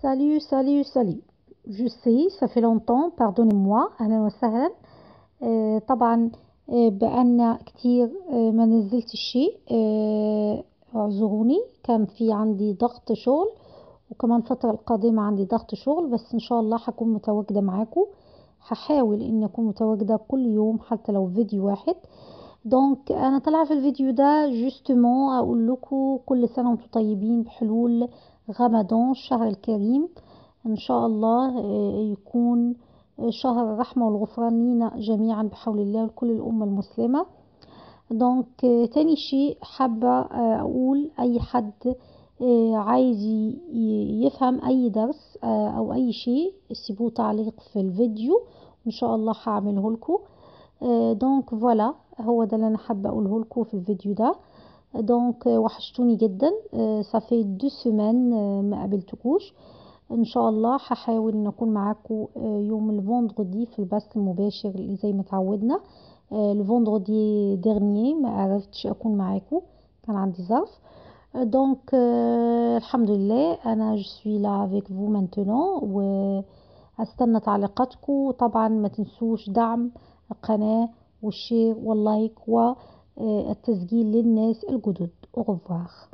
Salut, salut, salut. Je sais, ça fait longtemps, pardonnez-moi. أهلا وسهلا. آه، طبعا آه، بقالنا كتير آه، ما نزلتش شيء آه، اعذروني كان في عندي ضغط شغل وكمان الفترة القادمة عندي ضغط شغل بس إن شاء الله هكون متواجدة معاكم هحاول إني أكون متواجدة كل يوم حتى لو فيديو واحد دونك أنا طالعة في الفيديو ده جوستمون أقول لكم كل سنة وانتم طيبين بحلول رمضان الشهر الكريم إن شاء الله آه، يكون شهر الرحمة والغفران لينا جميعا بحول الله ولكل الأمة المسلمة دونك آه، تاني شيء حابة آه، أقول أي حد آه، عايز ي- ي- يفهم أي درس آه، أو أي شيء سيبوه تعليق في الفيديو وإن شاء الله هعمله لكم دونك فوالا هو ده اللي أنا حابة أقوله لكم في الفيديو ده دونك آه، وحشتوني جدا صافي دو سيمان ما قابلتكوش ان شاء الله هحاول ان اكون معاكم آه، يوم الفوندردي في البث المباشر اللي زي ما تعودنا الفوندردي ديرني ما عرفتش اكون معاكم كان عندي ظرف دونك الحمد لله انا جو سوي لا افيك فو مانتونون واستنى تعليقاتكم طبعا ما تنسوش دعم القناه والشير واللايك والتسجيل للناس الجدد au revoir